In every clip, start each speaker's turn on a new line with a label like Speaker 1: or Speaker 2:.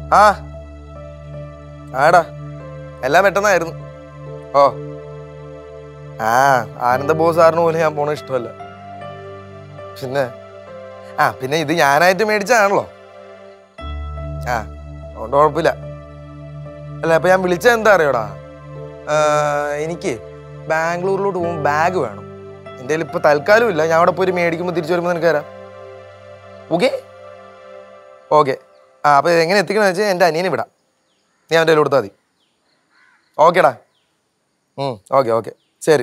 Speaker 1: ആ ആടാ എല്ലാം പെട്ടെന്നായിരുന്നു ഓ ആ ആനന്ദ ബോസ് സാറിന് പോലും ഞാൻ പോണ ഇഷ്ടമല്ല പിന്നെ ആ പിന്നെ ഇത് ഞാനായിട്ട് മേടിച്ചതാണല്ലോ ആ അതുകൊണ്ട് കുഴപ്പമില്ല അല്ല അപ്പൊ ഞാൻ വിളിച്ചത് എന്താ അറിയോടാ ആ, എനിക്ക് ബാംഗ്ലൂരിലോട്ട് പോകുമ്പോൾ ബാഗ് വേണം എൻ്റെ കയ്യിൽ ഇപ്പൊ തൽക്കാലം ഇല്ല ഞാൻ അവിടെ പോയി മേടിക്കുമ്പോൾ തിരിച്ചു വരുമ്പോൾ നിനക്ക് തരാം ഓക്കെ ഓക്കെ ആ അപ്പോൾ എങ്ങനെ എത്തിക്കണമെന്ന് വെച്ചാൽ എൻ്റെ അനിയനെ വിടാം നീ അവൻ്റെ കയ്യിൽ കൊടുത്താൽ മതി ഓക്കേടാ ഓക്കെ ഓക്കെ ശരി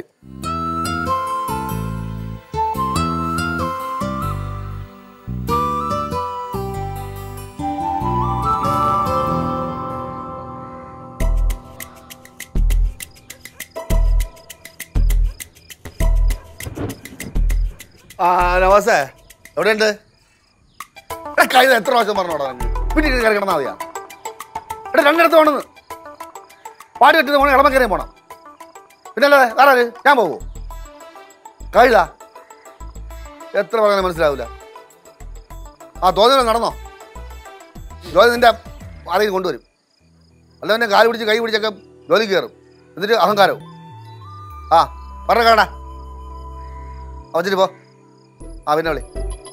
Speaker 2: ആ നവാസേ എവിടെയുണ്ട് എടാ കഴിഞ്ഞ എത്ര പ്രാവശ്യം പറഞ്ഞോടാ നിനക്ക് പിന്നെ കയറി കിടന്നാൽ മതിയാ എടാ രണ്ടിടത്ത് പോണെന്ന് പാടി കെട്ടി പോകണം ഇളമക്കരയും പോണം പിന്നെ അല്ലാതെ വേറെ ആര്? ഞാൻ പോവോ കഴിതാ എത്ര പറഞ്ഞാലും മനസ്സിലാവില്ല ആ തോന്നുന്നു നടന്നോ ജോലി നിന്റെ ആരെയും കൊണ്ടുവരും അല്ല പിന്നെ കാല് പിടിച്ച് കൈ പിടിച്ചൊക്കെ ജോലി കയറും എന്നിട്ട് അഹങ്കാരവും ആ പറഞ്ഞ കാണാ അവച്ചിട്ട് പോ ആ പിന്നെ വിളി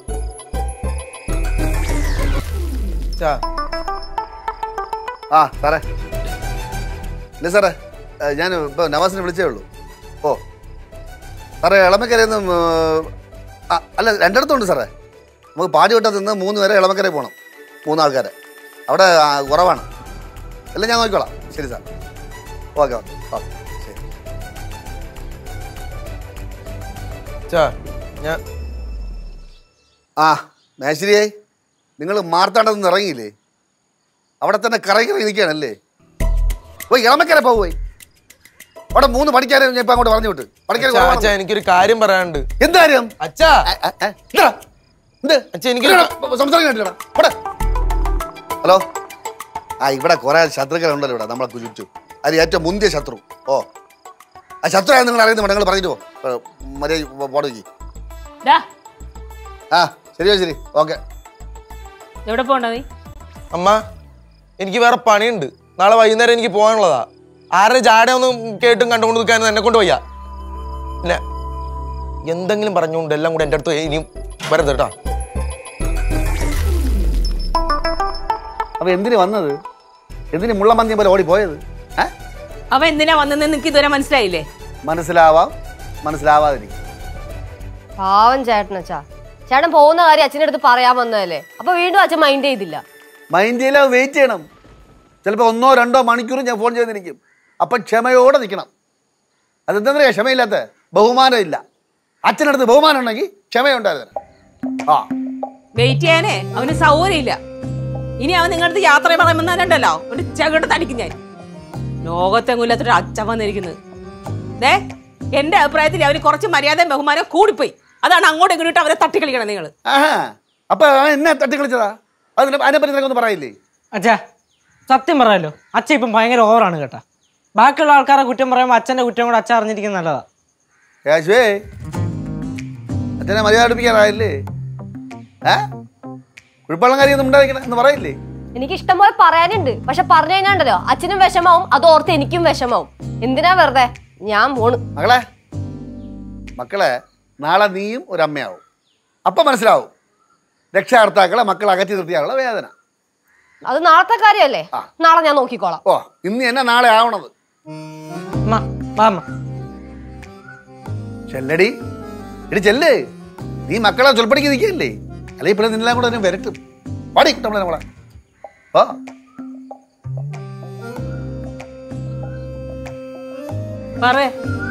Speaker 1: ചാ
Speaker 2: ആ സാറേ ഇല്ല സാറേ ഏ, ഞാൻ ഇപ്പോൾ നവാസിനെ വിളിച്ചേ ഉള്ളൂ ഓ സാറേ ഇളമക്കരയിൽ നിന്ന് ആ അല്ല രണ്ടിടത്തുണ്ട് സാറേ നമുക്ക് പാടിവട്ടത്ത് നിന്ന് മൂന്ന് പേരെ ഇളമക്കര പോകണം മൂന്നാൾക്കാരെ അവിടെ ആ, കുറവാണ് എല്ലാം ഞാൻ നോക്കിക്കോളാം ശരി സാർ ഓക്കെ ഓക്കെ ഓക്കെ ശരി
Speaker 1: ചാ ഞാൻ
Speaker 2: ആ മേശ്ശേരിയായി നിങ്ങൾ മാർത്താണ്ടത്ത് ഇറങ്ങിയില്ലേ അവിടെ തന്നെ കറങ്ങി കറങ്ങി നിൽക്കുകയാണല്ലേ പോയി ഇളമക്കര പോയി അവിടെ മൂന്ന് പണിക്കാരെ ഞാൻ ഇപ്പം അങ്ങോട്ട് പറഞ്ഞു വിട്ട് പണിക്കാർ
Speaker 1: അച്ഛാ അച്ഛാ എനിക്കൊരു കാര്യം പറയാനുണ്ട്
Speaker 2: എന്ത് കാര്യം
Speaker 1: അച്ഛാ
Speaker 2: ഏ, ഏ, ഏ, എന്തെടാ? എന്ത്?
Speaker 1: അച്ഛാ, എനിക്ക്
Speaker 2: എന്തെടാ? സംസാരിക്കാൻ പറ്റില്ലടാ. ഇവിടെ. ഹലോ ആ ഇവിടെ കുറെ ശത്രുക്കളുണ്ടല്ലോ ഇവിടെ നമ്മളെ ചുറ്റും അതിൽ ഏറ്റവും മുന്തിയ ശത്രു ഓ ആ ശത്രു ആയത് നിങ്ങൾ അറിയുന്ന നിങ്ങൾ പറഞ്ഞിട്ട് പോ മര്യാദ പോടേക്ക്
Speaker 3: ഡാ
Speaker 2: ആ ശരിയോ ശരി ഓക്കെ
Speaker 3: എവിടെ പോണ്ട നീ
Speaker 1: അമ്മ എനിക്ക് വേറെ പണിയുണ്ട് നാളെ വൈകുന്നേരം എനിക്ക് പോകാനുള്ളതാ ആരുടെ ജാട ഒന്നും കേട്ടും കണ്ടുകൊണ്ട് നിൽക്കാനും എന്നെ കൊണ്ട് വയ്യ പിന്നെ എന്തെങ്കിലും പറഞ്ഞുകൊണ്ട് എല്ലാം കൂടെ എൻ്റെ അടുത്ത് ഇനിയും വരരുത് കേട്ടോ
Speaker 2: അപ്പൊ എന്തിന് വന്നത് എന്തിന് മുള്ളമന്തിയം പോലെ ഓടി പോയത് ഏ
Speaker 3: അവ എന്തിനാ വന്നെന്ന് നിനക്ക് ഇതുവരെ മനസ്സിലായില്ലേ
Speaker 2: മനസ്സിലാവാം മനസ്സിലാവാതിരിക്കും
Speaker 4: പാവം ചേട്ടനച്ചാ ചേട്ടൻ പോകുന്ന കാര്യം അച്ഛൻ്റെ അടുത്ത് പറയാൻ വന്നതല്ലേ അപ്പൊ വീണ്ടും അച്ഛൻ മൈൻഡ് ചെയ്തില്ല
Speaker 2: മൈൻഡ് ചെയ്യില്ല വെയിറ്റ് ചെയ്യണം ചിലപ്പോൾ ഒന്നോ രണ്ടോ മണിക്കൂർ ഞാൻ ഫോൺ ചെയ്തിരിക്കും അപ്പം ക്ഷമയോടെ നിൽക്കണം അതെന്താ പറയുക ക്ഷമയില്ലാത്ത ബഹുമാനം ഇല്ല അച്ഛനടുത്ത് ബഹുമാനം ഉണ്ടെങ്കിൽ ക്ഷമയുണ്ടായിരുന്നു ആ
Speaker 3: വെയിറ്റ് ചെയ്യാനേ അവന് സൗകര്യമില്ല ഇനി അവൻ നിങ്ങളുടെ അടുത്ത് യാത്ര പറയാൻ വന്നാലുണ്ടല്ലോ ഒരു ചകിട്ട് തടിക്കും ഞാൻ ലോകത്തെങ്ങുമില്ലാത്തൊരു അച്ഛൻ വന്നിരിക്കുന്നത് ദേ എന്റെ അഭിപ്രായത്തിൽ അവന് കുറച്ച് മര്യാദയും ബഹുമാനവും കൂടിപ്പോയി അതാണ് അങ്ങോട്ടും ഇങ്ങോട്ടും അവരെ തട്ടിക്കളിക്കണം നിങ്ങൾ
Speaker 2: ആഹാ അപ്പം അവൻ എന്നെ തട്ടിക്കളിച്ചതാ അതിനെ അതിനെപ്പറ്റി നിനക്കൊന്നും പറയില്ലേ
Speaker 5: അച്ഛാ സത്യം പറയാലോ അച്ഛൻ ഇപ്പം ഭയങ്കര ഓവറാണ് കേട്ടാ ബാക്കിയുള്ള ആൾക്കാരെ കുറ്റം പറയുമ്പോൾ അച്ഛൻ്റെ കുറ്റം കൂടെ അച്ഛൻ അറിഞ്ഞിരിക്കുന്നത് നല്ലതാ
Speaker 2: യേശുവേ അച്ഛനെ മര്യാദ അടുപ്പിക്കാറായില്ലേ ഏ കുഴപ്പമുള്ള കാര്യമൊന്നും ഉണ്ടായിരിക്കണം എന്ന് പറയില്ലേ
Speaker 4: എനിക്ക് ഇഷ്ടം പോലെ പറയാനുണ്ട് പക്ഷെ പറഞ്ഞു കഴിഞ്ഞാണ്ടല്ലോ അച്ഛനും വിഷമാവും അത് ഓർത്ത് എനിക്കും വിഷമാവും എന്തിനാ വെറുതെ ഞാൻ പോണ്
Speaker 2: മകളെ മക്കളെ നാളെ നീയും ഒരു അമ്മയാവും അപ്പം മനസ്സിലാവും രക്ഷാകർത്താക്കളെ മക്കളെ അകറ്റി നിർത്തിയാലുള്ള വേദന
Speaker 4: അത് നാളത്തെ കാര്യമല്ലേ
Speaker 2: ആ.
Speaker 4: നാളെ ഞാൻ നോക്കിക്കോളാം
Speaker 2: ഓ ഇന്ന് എന്നെ നാളെ ആവണത്
Speaker 5: അമ്മ വാ അമ്മ
Speaker 2: ചെല്ലടി എടി ചെല്ല് നീ മക്കളെ ചൊൽപ്പടിക്ക് നിൽക്കല്ലേ അല്ലെ ഇപ്പോഴും നിന്നെല്ലാം കൂടെ എന്നെ വരട്ടും പാടി നമ്മളെ നമ്മളെ ഓ
Speaker 3: പറ